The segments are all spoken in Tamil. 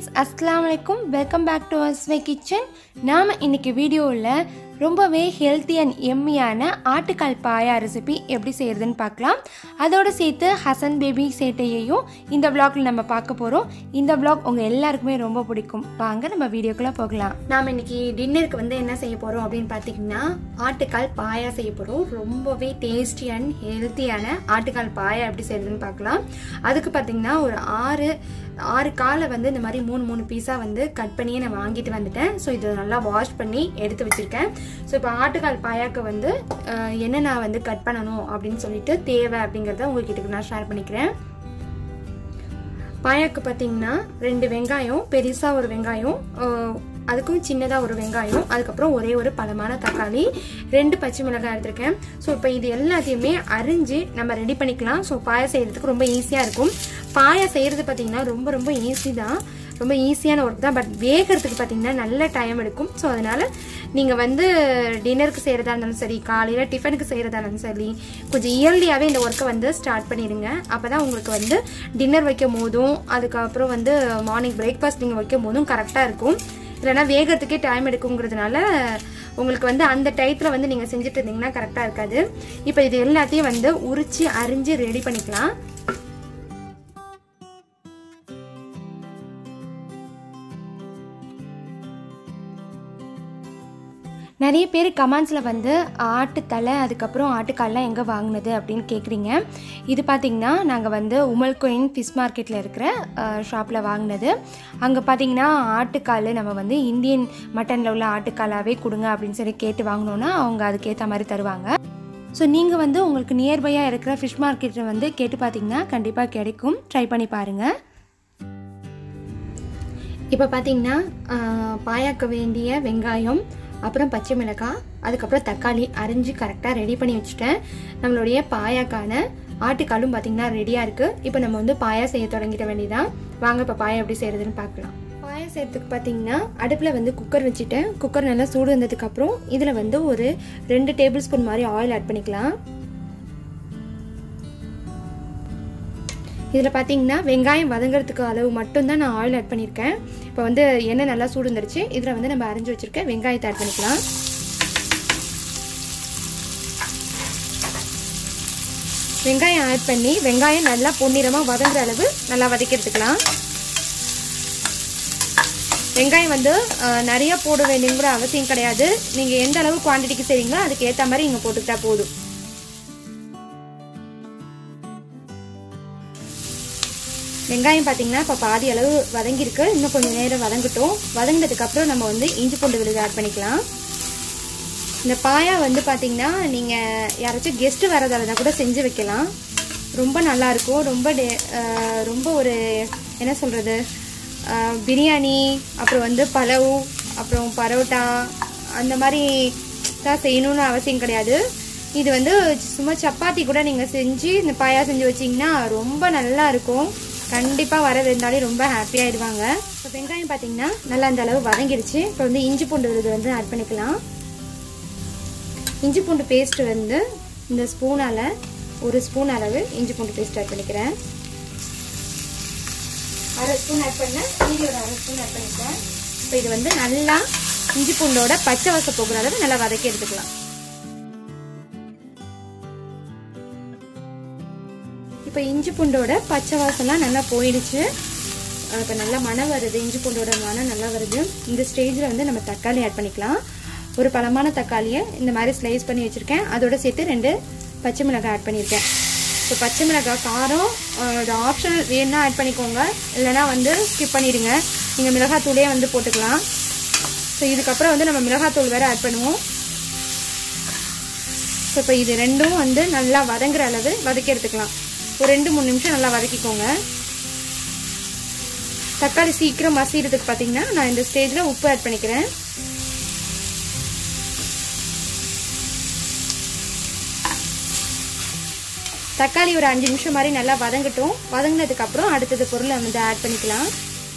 ஃப்ரெண்ட்ஸ் அஸ்லாம் வலைக்கும் வெல்கம் பேக் டு அஸ்வை கிச்சன் நாம் இன்னைக்கு வீடியோவில் ரொம்பவே ஹெல்த்தி அண்ட் எம்மியான ஆட்டுக்கால் பாயா ரெசிபி எப்படி செய்கிறதுன்னு பார்க்கலாம் அதோடு சேர்த்து ஹசன் பேபி சேட்டையையும் இந்த vlogல நம்ம பார்க்க போகிறோம் இந்த vlog உங்கள் எல்லாருக்குமே ரொம்ப பிடிக்கும் வாங்க நம்ம வீடியோக்குள்ளே போகலாம் நாம் இன்னைக்கு டின்னருக்கு வந்து என்ன செய்ய போகிறோம் அப்படின்னு பார்த்தீங்கன்னா ஆட்டுக்கால் பாயா செய்ய போகிறோம் ரொம்பவே டேஸ்டி அண்ட் ஹெல்த்தியான ஆட்டுக்கால் பாயா எப்படி செய்கிறதுன்னு பார்க்கலாம் அதுக்கு பார்த்தீங்கன்னா ஒரு ஆறு ஆறு காலை வந்து இந்த மாதிரி மூணு மூணு பீஸாக வந்து கட் பண்ணியே நான் வாங்கிட்டு வந்துட்டேன் ஸோ இதை நல்லா வாஷ் பண்ணி எடுத்து வச்சுருக்கேன் ஸோ இப்போ ஆட்டுக்கால் பாயாக்கு வந்து அஹ், என்னென்ன வந்து கட் பண்ணணும் அப்படின்னு சொல்லிட்டு தேவை அப்படிங்கிறத உங்ககிட்ட நான் ஷேர் பண்ணிக்கிறேன் பாயாக்கு பார்த்தீங்கன்னா ரெண்டு வெங்காயம் பெருசாக ஒரு வெங்காயம் அஹ், அதுக்கும் சின்னதாக ஒரு வெங்காயம் அதுக்கப்புறம் ஒரே ஒரு பழமான தக்காளி ரெண்டு பச்சை மிளகாய் எடுத்திருக்கேன் ஸோ இப்போ இது எல்லாத்தையுமே அரிஞ்சு நம்ம ரெடி பண்ணிக்கலாம் ஸோ பாயா செய்கிறதுக்கு ரொம்ப ஈஸியாக இருக்கும் பாயா செய்கிறது பார்த்தீங்கன்னா ரொம்ப ரொம்ப ஈஸி தான் ரொம்ப ஈஸியான ஒர்க் தான் பட் வேகிறதுக்கு பார்த்தீங்கன்னா நல்ல டைம் எடுக்கும் ஸோ அதனால் நீங்கள் வந்து டின்னருக்கு செய்கிறதா இருந்தாலும் சரி காலையில் டிஃபனுக்கு செய்கிறதா இருந்தாலும் சரி கொஞ்சம் இயர்லியாகவே இந்த ஒர்க்கை வந்து ஸ்டார்ட் பண்ணிடுங்க அப்போ தான் உங்களுக்கு வந்து டின்னர் வைக்கும் போதும் அதுக்கப்புறம் வந்து மார்னிங் பிரேக்ஃபாஸ்ட் நீங்கள் வைக்கும் போதும் கரெக்டாக இருக்கும் இல்லைனா வேகிறதுக்கே டைம் எடுக்குங்கிறதுனால உங்களுக்கு வந்து அந்த டயத்தில் வந்து நீங்கள் செஞ்சுட்டு இருந்தீங்கன்னா கரெக்டாக இருக்காது இப்போ இது எல்லாத்தையும் வந்து உரிச்சு அரிஞ்சு ரெடி பண்ணிக்கலாம் நிறைய பேர் கமெண்ட்ஸில் வந்து ஆட்டுத்தலை அதுக்கப்புறம் ஆட்டுக்கால்லாம் எங்கே வாங்கினது அப்படின்னு கேட்குறீங்க இது பார்த்திங்கன்னா நாங்கள் வந்து உமல் கோயின் ஃபிஷ் மார்க்கெட்டில் இருக்கிற ஷாப்பில் வாங்கினது அங்கே பார்த்தீங்கன்னா ஆட்டுக்கால் நம்ம வந்து இந்தியன் மட்டனில் உள்ள ஆட்டுக்காலாகவே கொடுங்க அப்படின்னு சொல்லி கேட்டு வாங்கினோன்னா அவங்க அதுக்கேற்ற மாதிரி தருவாங்க ஸோ நீங்கள் வந்து உங்களுக்கு நியர்பையாக இருக்கிற ஃபிஷ் மார்க்கெட்டில் வந்து கேட்டு பார்த்தீங்கன்னா கண்டிப்பாக கிடைக்கும் ட்ரை பண்ணி பாருங்கள் இப்போ பார்த்தீங்கன்னா பாயாக்க வேண்டிய வெங்காயம் அப்புறம் பச்சை மிளகாய் அதுக்கப்புறம் தக்காளி அரிஞ்சு கரெக்டாக ரெடி பண்ணி வச்சுட்டேன் நம்மளுடைய பாயாக்கான ஆட்டுக்காலும் பார்த்தீங்கன்னா ரெடியாக இருக்குது இப்போ நம்ம வந்து பாயா செய்ய தொடங்கிட வேண்டியதான் வாங்க இப்போ பாயா எப்படி செய்கிறதுன்னு பார்க்கலாம் பாயா செய்யறதுக்கு பார்த்தீங்கன்னா அடுப்பில் வந்து குக்கர் வச்சுட்டேன் குக்கர் நல்லா சூடு வந்ததுக்கப்புறம் இதில் வந்து ஒரு ரெண்டு டேபிள் ஸ்பூன் மாதிரி ஆயில் ஆட் பண்ணிக்கலாம் இதில் பார்த்தீங்கன்னா வெங்காயம் வதங்குறதுக்கு அளவு மட்டும்தான் நான் ஆயில் ஆட் பண்ணியிருக்கேன் இப்போ வந்து எண்ணெய் நல்லா சூடு வந்துருச்சு இதில் வந்து நம்ம அரைஞ்சி வச்சிருக்க வெங்காயத்தை ஆட் பண்ணிக்கலாம் வெங்காயம் ஆட் பண்ணி வெங்காயம் நல்லா பொன்னிறமாக வதங்குற அளவு நல்லா வதக்கிடுத்துக்கலாம் வெங்காயம் வந்து அஹ், நிறைய போட வேண்டியங்கிற அவசியம் கிடையாது நீங்கள் எந்த அளவு குவான்டிட்டிக்கு செய்றீங்களோ அதுக்கு ஏற்ற மாதிரி நீங்கள் போட்டுக்கிட்டா போதும் வெங்காயம் பார்த்தீங்கன்னா இப்போ பாதி அளவு வதங்கியிருக்கு இன்னும் கொஞ்சம் நேரம் வதங்கட்டும் வதங்கினதுக்கப்புறம் நம்ம வந்து இஞ்சி பூண்டு விழுது ஆட் பண்ணிக்கலாம் இந்த பாயா வந்து பார்த்தீங்கன்னா நீங்கள் யாராச்சும் கெஸ்ட்டு வரதா இருந்தால் கூட செஞ்சு வைக்கலாம் ரொம்ப நல்லாயிருக்கும் ரொம்ப டே- அஹ் ரொம்ப ஒரு என்ன சொல்கிறது பிரியாணி அப்புறம் வந்து பலவு அப்புறம் பரோட்டா அந்த மாதிரி தான் செய்யணும்னு அவசியம் கிடையாது இது வந்து சும்மா சப்பாத்தி கூட நீங்கள் செஞ்சு இந்த பாயா செஞ்சு வச்சிங்கன்னா ரொம்ப நல்லா இருக்கும் கண்டிப்பாக வர இருந்தாலே ரொம்ப ஹாப்பியாகிடுவாங்க இப்போ வெங்காயம் பார்த்தீங்கன்னா நல்லா அந்த அளவு வதங்கிடுச்சு இப்போ வந்து இஞ்சி பூண்டு விழுது வந்து ஆட் பண்ணிக்கலாம் இஞ்சி பூண்டு பேஸ்ட் வந்து இந்த ஸ்பூனால் ஒரு ஸ்பூன் அளவு இஞ்சி பூண்டு பேஸ்ட் ஆட் பண்ணிக்கிறேன் அரை ஸ்பூன் ஆட் பண்ணேன் மீதி ஒரு அரை ஸ்பூன் ஆட் பண்ணிக்கிறேன் இப்போ இது வந்து நல்லா இஞ்சி பூண்டோட பச்சை வாசம் போகிற அளவு நல்லா வதக்கி எடுத்துக்கலாம் இப்போ இஞ்சி பூண்டோட பச்சை வாசம்லாம் நல்லா போயிடுச்சு இப்போ நல்லா மனம் வருது இஞ்சி பூண்டோட மனம் நல்லா வருது இந்த ஸ்டேஜில் வந்து நம்ம தக்காளி ஆட் பண்ணிக்கலாம் ஒரு பழமான தக்காளியை இந்த மாதிரி ஸ்லைஸ் பண்ணி வச்சுருக்கேன் அதோட சேர்த்து ரெண்டு பச்சை மிளகாய் ஆட் பண்ணியிருக்கேன் ஸோ பச்சை மிளகாய் காரம் அது ஆப்ஷனல் வேணும்னா ஆட் பண்ணிக்கோங்க இல்லைனா வந்து ஸ்கிப் பண்ணிடுங்க நீங்கள் மிளகாத்தூளே வந்து போட்டுக்கலாம் ஸோ இதுக்கப்புறம் வந்து நம்ம மிளகாத்தூள் வேறு ஆட் பண்ணுவோம் ஸோ இப்போ இது ரெண்டும் வந்து நல்லா வதங்குற அளவு வதக்கி எடுத்துக்கலாம் ஒரு ரெண்டு மூணு நிமிஷம் நல்லா வதக்கிக்கோங்க தக்காளி சீக்கிரம் மசிறதுக்கு பார்த்தீங்கன்னா நான் இந்த ஸ்டேஜில் உப்பு ஆட் பண்ணிக்கிறேன் தக்காளி ஒரு அஞ்சு நிமிஷம் மாதிரி நல்லா வதங்கட்டும் வதங்கினதுக்கு அப்புறம் அடுத்தது பொருளை வந்து ஆட் பண்ணிக்கலாம்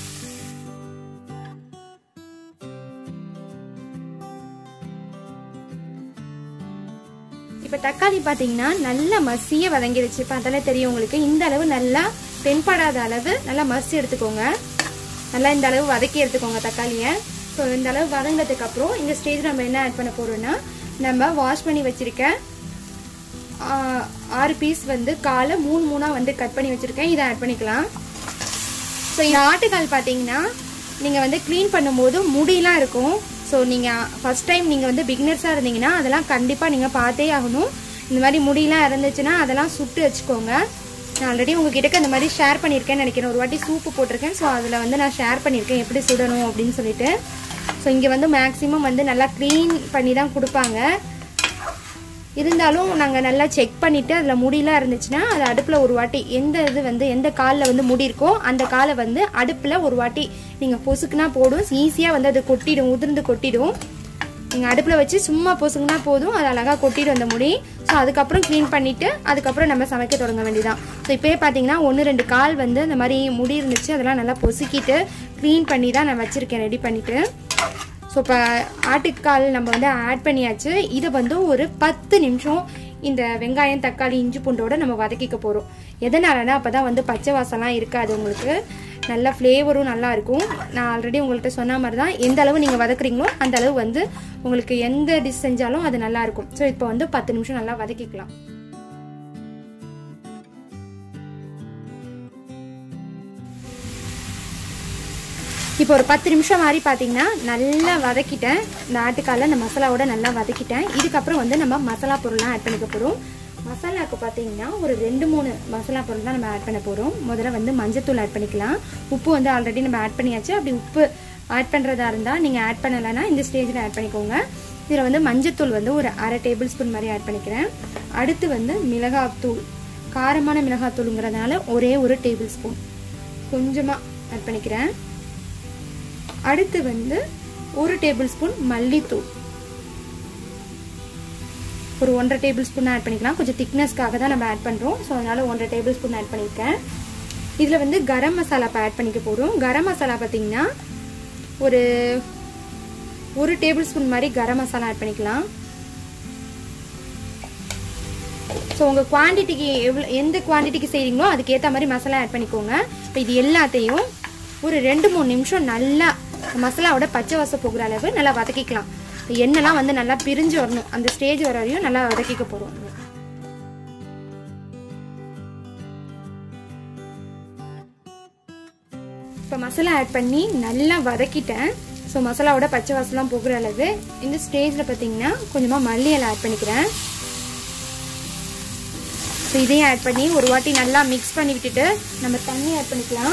இப்போ தக்காளி பார்த்தீங்கன்னா நல்லா மசிய வதங்கிடுச்சு பார்த்தாலே தெரியும் உங்களுக்கு இந்த அளவு நல்லா தென்படாத அளவு நல்லா மசி எடுத்துக்கோங்க நல்லா இந்த அளவு வதக்கி எடுத்துக்கோங்க தக்காளியை ஸோ இந்த அளவு வதங்கினதுக்கு அப்புறம் இந்த ஸ்டேஜ் நம்ம என்ன ஆட் பண்ண போறோம்னா நம்ம வாஷ் பண்ணி வச்சிருக்க ஆ- ஆறு பீஸ் வந்து காலை மூணு மூணாக வந்து கட் பண்ணி வச்சுருக்கேன் இதை ஆட் பண்ணிக்கலாம் ஸோ இந்த ஆட்டுக்கால் பார்த்தீங்கன்னா நீங்கள் வந்து க்ளீன் பண்ணும்போது முடியெலாம் இருக்கும் ஸோ நீங்கள் ஃபஸ்ட் டைம் நீங்கள் வந்து பிகினர்ஸாக இருந்தீங்கன்னா அதெல்லாம் கண்டிப்பாக நீங்கள் பார்த்தே ஆகணும் இந்த மாதிரி முடியெலாம் இருந்துச்சுன்னா அதெல்லாம் சுட்டு வச்சுக்கோங்க நான் ஆல்ரெடி உங்ககிட்ட இந்த மாதிரி ஷேர் பண்ணியிருக்கேன்னு நினைக்கிறேன் ஒரு வாட்டி சூப்பு போட்டிருக்கேன் ஸோ அதில் வந்து நான் ஷேர் பண்ணியிருக்கேன் எப்படி சுடணும் அப்படின்னு சொல்லிட்டு ஸோ இங்கே வந்து மேக்ஸிமம் வந்து நல்லா க்ளீன் பண்ணி தான் கொடுப்பாங்க இருந்தாலும் நாங்கள் நல்லா செக் பண்ணிவிட்டு அதில் முடியெலாம் இருந்துச்சுன்னா அது அடுப்பில் ஒரு வாட்டி எந்த இது வந்து எந்த காலில் வந்து முடி இருக்கோ அந்த காலை வந்து அடுப்பில் ஒரு வாட்டி நீங்கள் பொசுக்குனா போடும் ஈஸியாக வந்து அது கொட்டிடும் உதிர்ந்து கொட்டிடும் நீங்கள் அடுப்பில் வச்சு சும்மா பொசுக்குனா போதும் அது அழகாக கொட்டிடும் அந்த முடி ஸோ அதுக்கப்புறம் க்ளீன் பண்ணிவிட்டு அதுக்கப்புறம் நம்ம சமைக்க தொடங்க வேண்டியதான் ஸோ இப்போயே பார்த்தீங்கன்னா ஒன்று ரெண்டு கால் வந்து இந்த மாதிரி முடி இருந்துச்சு அதெல்லாம் நல்லா பொசுக்கிட்டு க்ளீன் பண்ணி தான் நான் வச்சுருக்கேன் ரெடி பண்ணிவிட்டு ஸோ இப்போ ஆட்டுக்கால் நம்ம வந்து ஆட் பண்ணியாச்சு இதை வந்து ஒரு பத்து நிமிஷம் இந்த வெங்காயம் தக்காளி இஞ்சி பூண்டோட நம்ம வதக்கிக்க போகிறோம் எதனாலனா அப்போ தான் வந்து பச்சை வாசம்லாம் இருக்காது உங்களுக்கு நல்ல ஃப்ளேவரும் நல்லா இருக்கும் நான் ஆல்ரெடி உங்கள்கிட்ட சொன்ன மாதிரி தான் எந்த அளவு நீங்கள் வதக்குறீங்களோ அந்த அளவு வந்து உங்களுக்கு எந்த டிஷ் செஞ்சாலும் அது நல்லா இருக்கும் ஸோ இப்போ வந்து பத்து நிமிஷம் நல்லா வதக்கிக்கலாம் இப்போ ஒரு பத்து நிமிஷம் மாதிரி பார்த்தீங்கன்னா நல்லா வதக்கிட்டேன் இந்த ஆட்டுக்கால இந்த மசாலாவோட நல்லா வதக்கிட்டேன் இதுக்கப்புறம் வந்து நம்ம மசாலா பொருள்லாம் ஆட் பண்ணிக்க போகிறோம் மசாலாவுக்கு பார்த்தீங்கன்னா ஒரு ரெண்டு மூணு மசாலா பொருள் தான் நம்ம ஆட் பண்ண போகிறோம் முதல்ல வந்து மஞ்சத்தூள் ஆட் பண்ணிக்கலாம் உப்பு வந்து ஆல்ரெடி நம்ம ஆட் பண்ணியாச்சு அப்படி உப்பு ஆட் பண்ணுறதா இருந்தால் நீங்கள் ஆட் பண்ணலைன்னா இந்த ஸ்டேஜில் ஆட் பண்ணிக்கோங்க இதில் வந்து மஞ்சத்தூள் வந்து ஒரு அரை டேபிள் ஸ்பூன் மாதிரி ஆட் பண்ணிக்கிறேன் அடுத்து வந்து மிளகாத்தூள் காரமான மிளகாத்தூளுங்கிறதுனால ஒரே ஒரு டேபிள் ஸ்பூன் கொஞ்சமாக ஆட் பண்ணிக்கிறேன் அடுத்து வந்து ஒரு டேபிள் ஸ்பூன் மல்லித்தூள் ஒரு ஒன்றரை டேபிள் ஸ்பூன் ஆட் பண்ணிக்கலாம் கொஞ்சம் திக்னஸ்க்காக தான் நம்ம ஆட் பண்ணுறோம் ஸோ அதனால் ஒன்றரை டேபிள் ஸ்பூன் ஆட் பண்ணியிருக்கேன் இதில் வந்து கரம் மசாலா இப்போ ஆட் பண்ணிக்க போகிறோம் கரம் மசாலா பார்த்தீங்கன்னா ஒரு ஒரு டேபிள் ஸ்பூன் மாதிரி கரம் மசாலா ஆட் பண்ணிக்கலாம் ஸோ உங்கள் குவான்டிட்டிக்கு எவ்வளோ எந்த குவான்டிட்டிக்கு செய்கிறீங்களோ அதுக்கேற்ற மாதிரி மசாலா ஆட் பண்ணிக்கோங்க இப்போ இது எல்லாத்தையும் ஒரு ரெண்டு மூணு நிமிஷம் நல்லா மசாலாவோட பச்சை வாசம் போகிற அளவு நல்லா வதக்கிக்கலாம் எண்ணெய்லாம் வந்து நல்லா பிரிஞ்சு வரணும் அந்த ஸ்டேஜ் வர வரையும் நல்லா வதக்கிக்க போகிறோம் இப்போ மசாலா ஆட் பண்ணி நல்லா வதக்கிட்டேன் ஸோ மசாலாவோட பச்சை வாசலாம் போகிற அளவு இந்த ஸ்டேஜில் பார்த்தீங்கன்னா கொஞ்சமாக மல்லி இலை ஆட் பண்ணிக்கிறேன் ஸோ இதையும் ஆட் பண்ணி ஒரு வாட்டி நல்லா மிக்ஸ் பண்ணி விட்டுட்டு நம்ம தண்ணி ஆட் பண்ணிக்கலாம்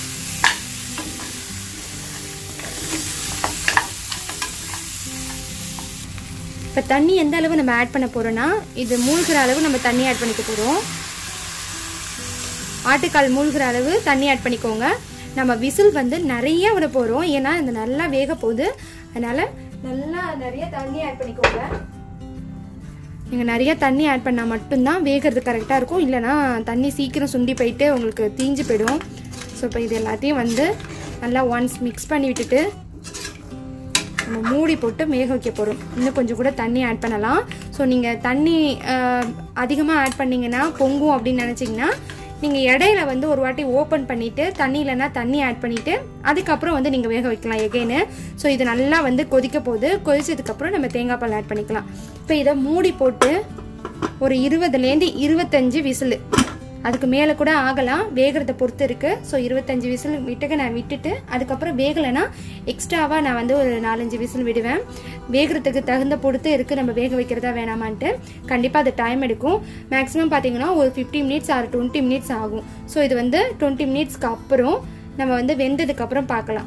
இப்போ தண்ணி எந்த அளவு நம்ம ஆட் பண்ண போகிறோன்னா இது மூழ்கிற அளவு நம்ம தண்ணி ஆட் பண்ணிக்க போகிறோம் ஆட்டுக்கால் மூழ்கிற அளவு தண்ணி ஆட் பண்ணிக்கோங்க நம்ம விசில் வந்து நிறைய விட போகிறோம் ஏன்னா இந்த நல்லா வேக போகுது அதனால் நல்லா நிறைய தண்ணி ஆட் பண்ணிக்கோங்க நீங்கள் நிறைய தண்ணி ஆட் பண்ணால் மட்டும்தான் வேகிறது கரெக்டாக இருக்கும் இல்லைனா தண்ணி சீக்கிரம் சுண்டி போயிட்டு உங்களுக்கு தீஞ்சு போயிடும் ஸோ இப்போ இது எல்லாத்தையும் வந்து நல்லா ஒன்ஸ் மிக்ஸ் பண்ணி விட்டுட்டு நம்ம மூடி போட்டு வேக வைக்க போகிறோம் இன்னும் கொஞ்சம் கூட தண்ணி ஆட் பண்ணலாம் ஸோ நீங்கள் தண்ணி அதிகமாக ஆட் பண்ணிங்கன்னா பொங்கும் அப்படின்னு நினச்சிங்கன்னா நீங்கள் இடையில வந்து ஒரு வாட்டி ஓப்பன் பண்ணிவிட்டு தண்ணி இல்லைன்னா தண்ணி ஆட் பண்ணிவிட்டு அதுக்கப்புறம் வந்து நீங்கள் வேக வைக்கலாம் எகெயினு ஸோ இது நல்லா வந்து கொதிக்க போகுது கொதிச்சதுக்கப்புறம் நம்ம தேங்காய் பால் ஆட் பண்ணிக்கலாம் இப்போ இதை மூடி போட்டு ஒரு இருபதுலேருந்து இருபத்தஞ்சு விசிலு அதுக்கு மேலே கூட ஆகலாம் வேகிறத பொறுத்து இருக்குது ஸோ இருபத்தஞ்சி விசில் விட்டுக்க நான் விட்டுட்டு அதுக்கப்புறம் வேகலைன்னா எக்ஸ்ட்ராவாக நான் வந்து ஒரு நாலஞ்சு விசில் விடுவேன் வேகிறதுக்கு தகுந்த பொறுத்து இருக்குது நம்ம வேக வைக்கிறதா வேணாமான்ட்டு கண்டிப்பாக அது டைம் எடுக்கும் மேக்ஸிமம் பார்த்தீங்கன்னா ஒரு fifty minutes or twenty minutes ஆகும் ஸோ இது வந்து டுவெண்ட்டி மினிட்ஸ்க்கு அப்புறம் நம்ம வந்து வெந்ததுக்கப்புறம் பார்க்கலாம்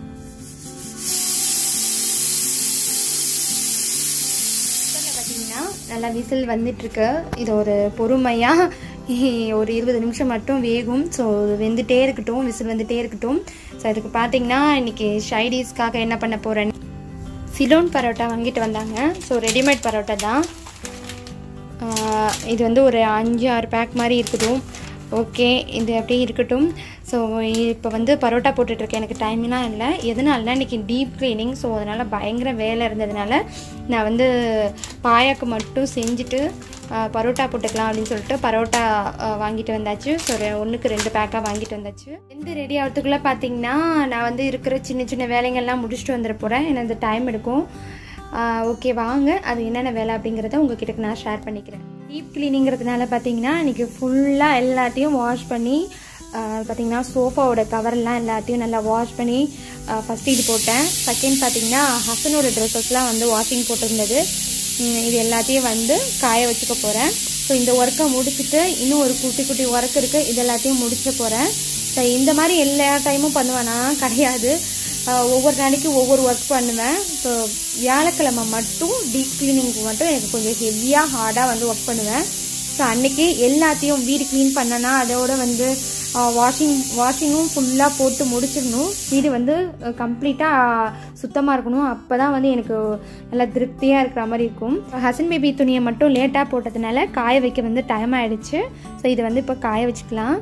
பார்த்தீங்கன்னா நல்லா விசில் வந்துட்டுருக்கு இது ஒரு பொறுமையாக ஒரு இருபது நிமிஷம் மட்டும் வேகும் ஸோ வெந்துட்டே இருக்கட்டும் விசில் வந்துட்டே இருக்கட்டும் ஸோ அதுக்கு பார்த்தீங்கன்னா இன்றைக்கி ஷைடீஸ்க்காக என்ன பண்ண போகிறேன் சிலோன் பரோட்டா வாங்கிட்டு வந்தாங்க ஸோ ரெடிமேட் பரோட்டா தான் இது வந்து ஒரு அஞ்சு ஆறு பேக் மாதிரி இருக்கட்டும் ஓகே இது அப்படியே இருக்கட்டும் ஸோ இப்போ வந்து பரோட்டா போட்டுட்ருக்கேன் எனக்கு டைம்லாம் இல்லை எதனாலனா இன்றைக்கி டீப் க்ளீனிங் ஸோ அதனால் பயங்கர வேலை இருந்ததுனால நான் வந்து பாயாக்கு மட்டும் செஞ்சுட்டு ஆ, பரோட்டா போட்டுக்கலாம் அப்படின்னு சொல்லிட்டு பரோட்டா ஆ, வாங்கிட்டு வந்தாச்சு ஸோ ஒன்றுக்கு ரெண்டு பேக்காக வாங்கிட்டு வந்தாச்சு எந்த ரெடி ஆகிறதுக்குள்ளே பார்த்தீங்கன்னா நான் வந்து இருக்கிற சின்ன சின்ன வேலைங்கள்லாம் முடிச்சுட்டு வந்துட போகிறேன் ஏன்னா இந்த டைம் எடுக்கும் ஓகே வாங்க அது என்னென்ன வேலை அப்படிங்கிறத உங்ககிட்ட நான் ஷேர் பண்ணிக்கிறேன் டீப் க்ளீனிங்கிறதுனால பார்த்தீங்கன்னா இன்றைக்கி ஃபுல்லாக எல்லாத்தையும் வாஷ் பண்ணி பார்த்தீங்கன்னா சோஃபாவோட கவர்லாம் எல்லாத்தையும் நல்லா வாஷ் பண்ணி ஃபஸ்ட் இது போட்டேன் செகண்ட் பார்த்தீங்கன்னா ஹசனோட ட்ரெஸ்ஸஸ்லாம் வந்து வாஷிங் போட்டிருந்தது உம், இது எல்லாத்தையும் வந்து காய வச்சுக்க போகிறேன் ஸோ இந்த ஒர்க்கை முடிச்சுட்டு இன்னும் ஒரு குட்டி குட்டி ஒர்க் இருக்குது இது எல்லாத்தையும் முடிச்ச போகிறேன் ஸோ இந்த மாதிரி எல்லா டைமும் பண்ணுவேனா கிடையாது ஆஹ் ஒவ்வொரு நாளைக்கு ஒவ்வொரு ஒர்க் பண்ணுவேன் ஸோ வியாழக்கிழமை மட்டும் டீப் கிளீனிங்க்கு மட்டும் எனக்கு கொஞ்சம் ஹெவியாக ஹார்டாக வந்து ஒர்க் பண்ணுவேன் ஸோ அன்னைக்கு எல்லாத்தையும் வீடு க்ளீன் பண்ணனா அதோட வந்து வாஷிங் வாஷிங்கும் ஃபுல்லாக போட்டு முடிச்சிடணும் வீடு வந்து கம்ப்ளீட்டாக சுத்தமாக இருக்கணும் அப்போ தான் வந்து எனக்கு நல்லா திருப்தியாக இருக்கிற மாதிரி இருக்கும் ஹசன் பேபி துணியை மட்டும் லேட்டாக போட்டதுனால காய வைக்க வந்து டைம் ஆயிடுச்சு ஸோ இதை வந்து இப்போ காய வச்சுக்கலாம்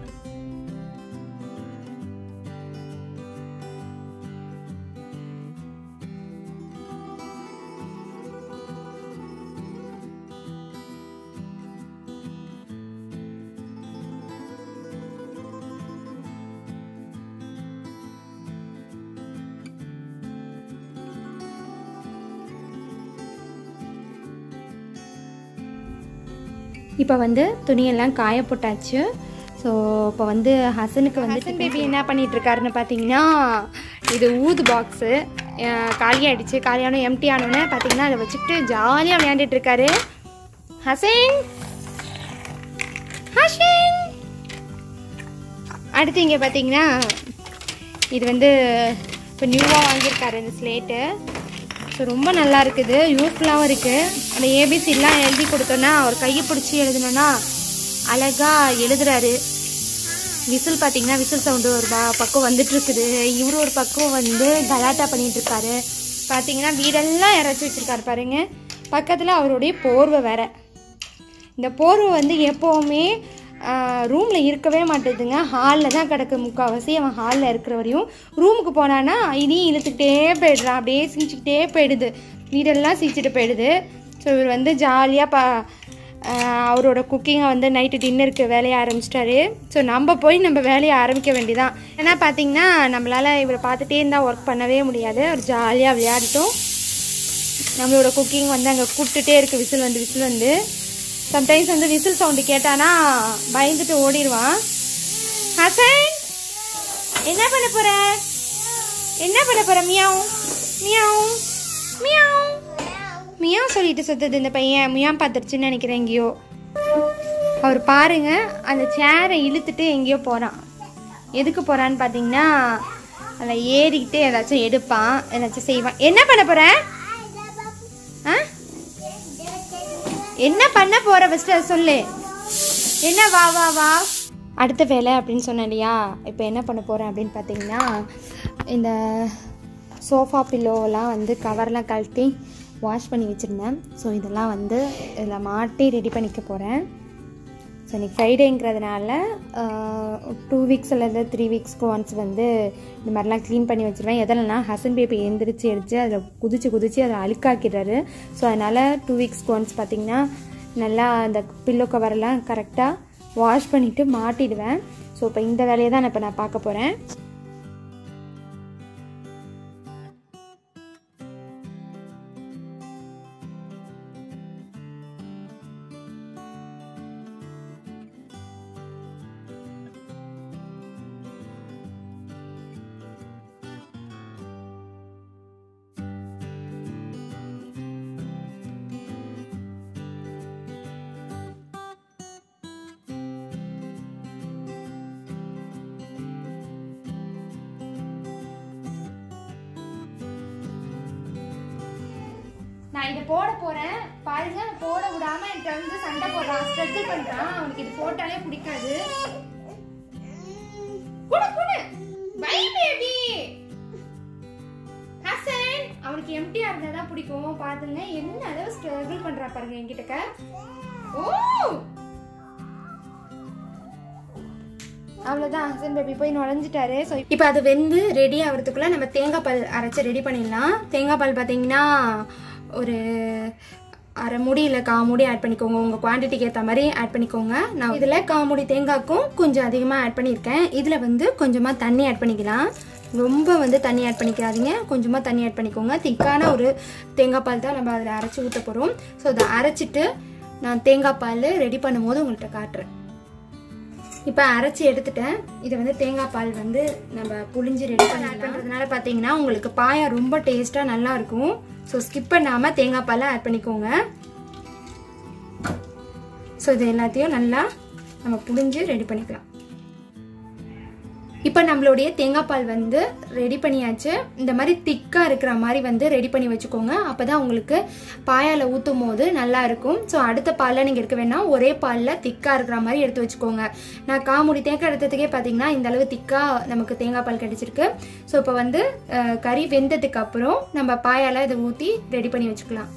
இப்போ வந்து துணியெல்லாம் காய போட்டாச்சு ஸோ இப்போ வந்து ஹசனுக்கு வந்து ஹசன் பேபி என்ன பண்ணிட்டு இருக்காருன்னு பார்த்தீங்கன்னா இது ஊது பாக்ஸு காலியாயிடுச்சு காலியான எம்டி ஆனோடனே பார்த்தீங்கன்னா அதை வச்சுட்டு ஜாலியாக விளையாண்டுட்டு இருக்காரு ஹசன் ஹசன் அடுத்து இங்கே பார்த்தீங்கன்னா இது வந்து இப்போ நியூவாக வாங்கியிருக்காரு இந்த ஸ்லேட்டு ஸோ ரொம்ப நல்லா இருக்குது யூஸ்ஃபுல்லாகவும் இருக்குது அந்த ஏபிசிலாம் எழுதி கொடுத்தோன்னா அவர் கையை பிடிச்சி எழுதுனோன்னா அழகாக எழுதுறாரு விசில் பார்த்தீங்கன்னா விசில் சவுண்டு ஒரு ப- பக்கம் வந்துட்டு இருக்குது இவரு ஒரு பக்கம் வந்து கலாட்டா பண்ணிட்டு இருக்காரு பார்த்தீங்கன்னா வீடெல்லாம் இறச்சி வச்சிருக்காரு பாருங்க பக்கத்தில் அவருடைய போர்வை வேற இந்த போர்வை வந்து எப்போவுமே ரூமில் இருக்கவே மாட்டேதுங்க ஹாலில் தான் கிடக்கு முக்கால்வாசி அவன் ஹாலில் இருக்கிற வரையும் ரூமுக்கு போனான்னா இதையும் இழுத்துக்கிட்டே போயிடுறான் அப்படியே சிரிச்சுக்கிட்டே போயிடுது வீடெல்லாம் சிரிச்சிட்டு போயிடுது ஸோ இவர் வந்து ஜாலியாக பா ஆஹ் அவரோட குக்கிங்கை வந்து நைட்டு டின்னருக்கு வேலையை ஆரம்பிச்சிட்டாரு ஸோ நம்ம போய் நம்ம வேலையை ஆரம்பிக்க வேண்டியதான் ஏன்னா பார்த்தீங்கன்னா நம்மளால் இவரை பார்த்துட்டே இருந்தால் ஒர்க் பண்ணவே முடியாது அவர் ஜாலியாக விளையாடிட்டோம் நம்மளோட குக்கிங் வந்து அங்கே கூப்பிட்டுட்டே இருக்கு விசில் வந்து விசில் வந்து சம்டைம்ஸ் வந்து விசில் சவுண்டு கேட்டானா பயந்துட்டு ஓடிடுவான் ஹசன் என்ன பண்ண போற என்ன பண்ண போற மியாவ் மியாவ் மியாவ் மியாவ் சொல்லிட்டு சுத்தது இந்த பையன் மியாவ் பார்த்துருச்சுன்னு நினைக்கிறேன் எங்கேயோ அவர் பாருங்க அந்த சேரை இழுத்துட்டு எங்கேயோ போகிறான் எதுக்கு போகிறான்னு பார்த்தீங்கன்னா அதில் ஏறிக்கிட்டு ஏதாச்சும் எடுப்பான் ஏதாச்சும் செய்வான் என்ன பண்ண போற ஆ என்ன பண்ண போற ஃபஸ்ட்டு அதை சொல்லு என்ன வா வா வா அடுத்த வேலை அப்படின்னு சொன்னேன் இல்லையா இப்போ என்ன பண்ண போகிறேன் அப்படின்னு பார்த்தீங்கன்னா இந்த சோஃபா பில்லோவெல்லாம் வந்து கவர்லாம் கழட்டி வாஷ் பண்ணி வச்சுருந்தேன் ஸோ இதெல்லாம் வந்து இதில் மாட்டி ரெடி பண்ணிக்க போகிறேன் ஸோ இன்னைக்கு ஃப்ரைடேங்கிறதுனால டூ வீக்ஸ் அல்லது த்ரீ வீக்ஸ்க்கு ஒன்ஸ் வந்து இந்த மாதிரிலாம் க்ளீன் பண்ணி வச்சுருவேன் எதிலனா ஹசன் பேபி எந்திரிச்சு எடுத்து அதில் குதிச்சு குதிச்சு அதை அழுக்காக்கிடுறாரு ஸோ அதனால் டூ வீக்ஸ்க்கு ஒன்ஸ் பார்த்திங்கன்னா நல்லா அந்த பில்லோ கவரெல்லாம் கரெக்டாக வாஷ் பண்ணிவிட்டு மாட்டிடுவேன் ஸோ இப்போ இந்த வேலையை தான் நான் இப்போ நான் பார்க்க போகிறேன் நான் இதை போட போறேன் பாருங்க போட விடாம என்கிட்ட வந்து சண்டை போடுறான் ஸ்ட்ரகிள் பண்றான் அவனுக்கு இது போட்டாலே பிடிக்காது குடு குடு பை பேபி ஹசன் அவனுக்கு எம்டியா இருந்தா தான் பிடிக்கும் பாத்துங்க என்ன அளவு ஸ்ட்ரகிள் பண்றா பாருங்க என்கிட்ட ஓ அவ்வளோதான் ஹசன் பேபி போய் நுழைஞ்சிட்டாரு ஸோ இப்போ அது வெந்து ரெடி ஆகிறதுக்குள்ள நம்ம தேங்காய் பால் அரைச்சி ரெடி பண்ணிடலாம் தேங்காய் பால் பார்த்தீங்கன்னா ஒரு அரை மூடி இல்லை கா மூடி ஆட் பண்ணிக்கோங்க உங்கள் குவான்டிட்டிக்கு ஏற்ற மாதிரி ஆட் பண்ணிக்கோங்க நான் இதில் கா மூடி தேங்காய்க்கும் கொஞ்சம் அதிகமாக ஆட் பண்ணியிருக்கேன் இதில் வந்து கொஞ்சமாக தண்ணி ஆட் பண்ணிக்கலாம் ரொம்ப வந்து தண்ணி ஆட் பண்ணிக்காதீங்க கொஞ்சமாக தண்ணி ஆட் பண்ணிக்கோங்க திக்கான ஒரு தேங்காய் பால் தான் நம்ம அதில் அரைச்சி ஊற்ற போகிறோம் ஸோ அதை அரைச்சிட்டு நான் தேங்காய் பால் ரெடி பண்ணும்போது உங்கள்கிட்ட காட்டுறேன் இப்போ அரைச்சி எடுத்துட்டேன் இது வந்து தேங்காய் பால் வந்து நம்ம புளிஞ்சு ரெடி பண்ணி ஆட் பண்ணுறதுனால பார்த்தீங்கன்னா உங்களுக்கு பாயா ரொம்ப டேஸ்ட்டாக நல்லா இருக்கும் ஸோ ஸ்கிப் பண்ணாமல் தேங்காய் பாலை ஆட் பண்ணிக்கோங்க ஸோ இது எல்லாத்தையும் நல்லா நம்ம புளிஞ்சு ரெடி பண்ணிக்கலாம் இப்போ நம்மளுடைய தேங்காய் பால் வந்து ரெடி பண்ணியாச்சு இந்த மாதிரி திக்காக இருக்கிற மாதிரி வந்து ரெடி பண்ணி வச்சுக்கோங்க அப்போ தான் உங்களுக்கு பாயால் ஊற்றும் போது நல்லா இருக்கும் ஸோ அடுத்த பாலில் நீங்கள் இருக்க வேணாம் ஒரே பாலில் திக்காக இருக்கிற மாதிரி எடுத்து வச்சுக்கோங்க நான் காமுடி தேங்காய் எடுத்ததுக்கே பார்த்தீங்கன்னா இந்த அளவு திக்காக நமக்கு தேங்காய் பால் கிடைச்சிருக்கு ஸோ இப்போ வந்து அஹ், கறி வெந்ததுக்கு அப்புறம் நம்ம பாயால் இதை ஊற்றி ரெடி பண்ணி வச்சுக்கலாம்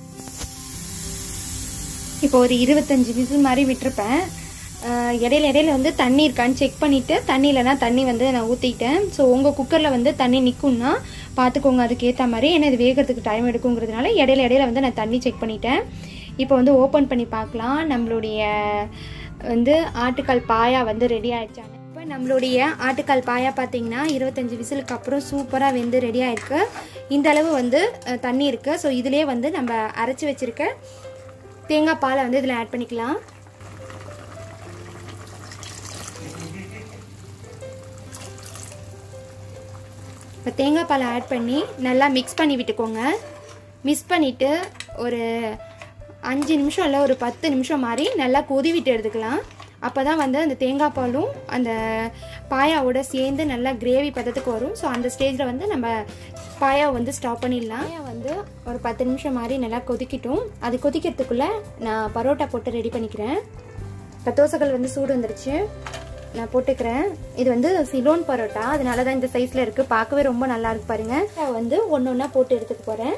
இப்போ ஒரு இருபத்தஞ்சு விசில் மாதிரி விட்டுருப்பேன் அஹ் இடையில இடையில வந்து தண்ணி இருக்கான்னு செக் பண்ணிவிட்டு தண்ணியிலனா தண்ணி வந்து நான் ஊற்றிட்டேன் ஸோ உங்கள் குக்கரில் வந்து தண்ணி நிற்கும்னா பார்த்துக்கோங்க அதுக்கேற்ற மாதிரி ஏன்னா இது வேகிறதுக்கு டைம் எடுக்குங்கிறதுனால இடையில இடையில வந்து நான் தண்ணி செக் பண்ணிட்டேன் இப்போ வந்து ஓப்பன் பண்ணி பார்க்கலாம் நம்மளுடைய வந்து ஆட்டுக்கால் பாயா வந்து ரெடி ஆயிடுச்சான்னு இப்போ நம்மளுடைய ஆட்டுக்கால் பாயா பார்த்தீங்கன்னா இருபத்தஞ்சி விசிலுக்கு அப்புறம் சூப்பராக வெந்து ரெடி ஆயிருக்கு இந்த அளவு வந்து அஹ், தண்ணி இருக்குது ஸோ இதுலேயே வந்து நம்ம அரைச்சி வச்சிருக்க தேங்காய் பாலை வந்து இதில் ஆட் பண்ணிக்கலாம் இப்போ தேங்காய் பாலை ஆட் பண்ணி நல்லா மிக்ஸ் பண்ணி விட்டுக்கோங்க மிக்ஸ் பண்ணிவிட்டு ஒரு அஞ்சு நிமிஷம் இல்லை ஒரு பத்து நிமிஷம் மாதிரி நல்லா கொதி விட்டு எடுத்துக்கலாம் அப்போ தான் வந்து அந்த தேங்காய் பாலும் அந்த பாயாவோட சேர்ந்து நல்லா கிரேவி பதத்துக்கு வரும் ஸோ அந்த ஸ்டேஜில் வந்து நம்ம பாயாவை வந்து ஸ்டாப் பண்ணிடலாம் பாயா வந்து ஒரு பத்து நிமிஷம் மாதிரி நல்லா கொதிக்கட்டும் அது கொதிக்கிறதுக்குள்ளே நான் பரோட்டா போட்டு ரெடி பண்ணிக்கிறேன் இப்போ தோசைகள் வந்து சூடு வந்துருச்சு நான் போட்டுக்கிறேன் இது வந்து சிலோன் பரோட்டா அதனால தான் இந்த சைஸில் இருக்குது பார்க்கவே ரொம்ப நல்லா இருக்கு பாருங்க நான் வந்து ஒன்று ஒன்றா போட்டு எடுத்துக்க போகிறேன்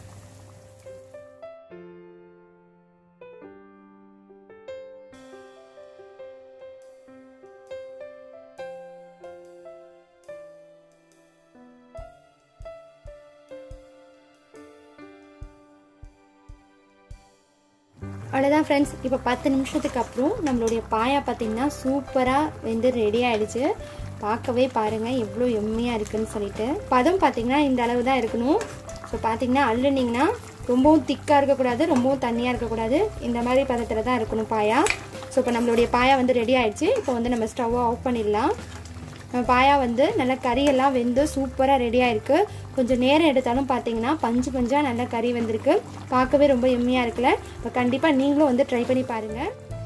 அவ்வளோதான் ஃப்ரெண்ட்ஸ் இப்போ பத்து நிமிஷத்துக்கு அப்புறம் நம்மளுடைய பாயா பார்த்தீங்கன்னா சூப்பராக வெந்து ரெடி ஆயிடுச்சு பார்க்கவே பாருங்கள் எவ்வளோ எம்மையாக இருக்குன்னு சொல்லிட்டு பதம் பார்த்தீங்கன்னா இந்த அளவு தான் இருக்கணும் ஸோ பார்த்தீங்கன்னா அள்ளுனீங்கன்னா ரொம்பவும் திக்காக இருக்கக்கூடாது ரொம்பவும் தண்ணியாக இருக்கக்கூடாது இந்த மாதிரி பதத்தில் தான் இருக்கணும் பாயா ஸோ இப்போ நம்மளுடைய பாயா வந்து ரெடி ஆயிடுச்சு இப்போ வந்து நம்ம ஸ்டவ்வை ஆஃப் பண்ணிடலாம் நம்ம பாயா வந்து நல்லா கறியெல்லாம் வெந்து சூப்பராக ரெடியாக இருக்குது கொஞ்சம் நேரம் எடுத்தாலும் பார்த்தீங்கன்னா பஞ்சு பஞ்சாக நல்லா கறி வந்திருக்கு பார்க்கவே ரொம்ப எம்மியாக இருக்குல்ல இப்போ கண்டிப்பாக நீங்களும் வந்து ட்ரை பண்ணி பாருங்கள்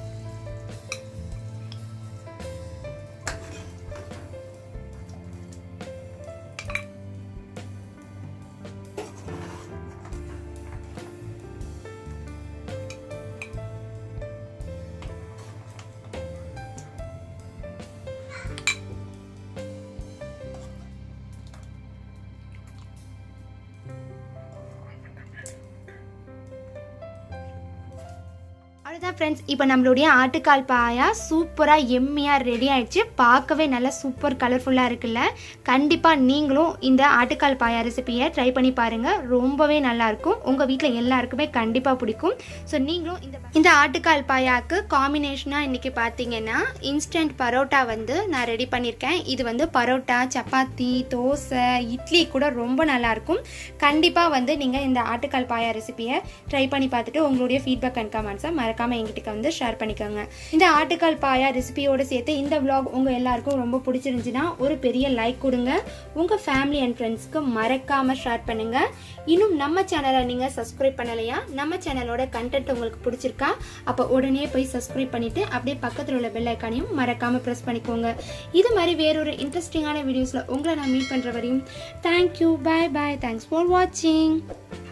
அவ்வளோதான் ஃப்ரெண்ட்ஸ் இப்போ நம்மளுடைய ஆட்டுக்கால் பாயா சூப்பராக எம்மியாக ரெடி ஆயிடுச்சு பார்க்கவே நல்லா சூப்பர் கலர்ஃபுல்லாக இருக்குல்ல கண்டிப்பாக நீங்களும் இந்த ஆட்டுக்கால் பாயா ரெசிபியை ட்ரை பண்ணி பாருங்கள் ரொம்பவே நல்லாயிருக்கும் உங்கள் வீட்டில் எல்லாருக்குமே கண்டிப்பாக பிடிக்கும் ஸோ நீங்களும் இந்த இந்த ஆட்டுக்கால் பாயாவுக்கு காம்பினேஷனாக இன்றைக்கி பார்த்தீங்கன்னா இன்ஸ்டன்ட் பரோட்டா வந்து நான் ரெடி பண்ணியிருக்கேன் இது வந்து பரோட்டா சப்பாத்தி தோசை இட்லி கூட ரொம்ப நல்லாயிருக்கும் கண்டிப்பாக வந்து நீங்கள் இந்த ஆட்டுக்கால் பாயா ரெசிபியை ட்ரை பண்ணி பார்த்துட்டு உங்களுடைய ஃபீட்பேக் அண்ட் கமெண்ட்ஸை மறக்காமல் எங்கிட்ட வந்து ஷேர் பண்ணிக்கோங்க இந்த ஆட்டுக்கால் பாயா ரெசிபியோடு சேர்த்து இந்த vlog உங்கள் எல்லாருக்கும் ரொம்ப பிடிச்சிருந்துச்சுன்னா ஒரு பெரிய லைக் கொடுங்க உங்கள் ஃபேமிலி அண்ட் ஃப்ரெண்ட்ஸ்க்கு மறக்காமல் ஷேர் பண்ணுங்கள் இன்னும் நம்ம சேனலை நீங்கள் சப்ஸ்கிரைப் பண்ணலையா நம்ம சேனலோட கண்டென்ட் உங்களுக்கு பிடிச்சிருக்கா அப்போ உடனே போய் சப்ஸ்கிரைப் பண்ணிவிட்டு அப்படியே பக்கத்தில் உள்ள பெல் ஐக்கானையும் மறக்காமல் ப்ரெஸ் பண்ணிக்கோங்க இது மாதிரி வேறொரு இன்ட்ரெஸ்டிங்கான வீடியோஸில் உங்களை நான் மீட் பண்ணுற வரையும் thank you bye bye thanks for வாட்சிங்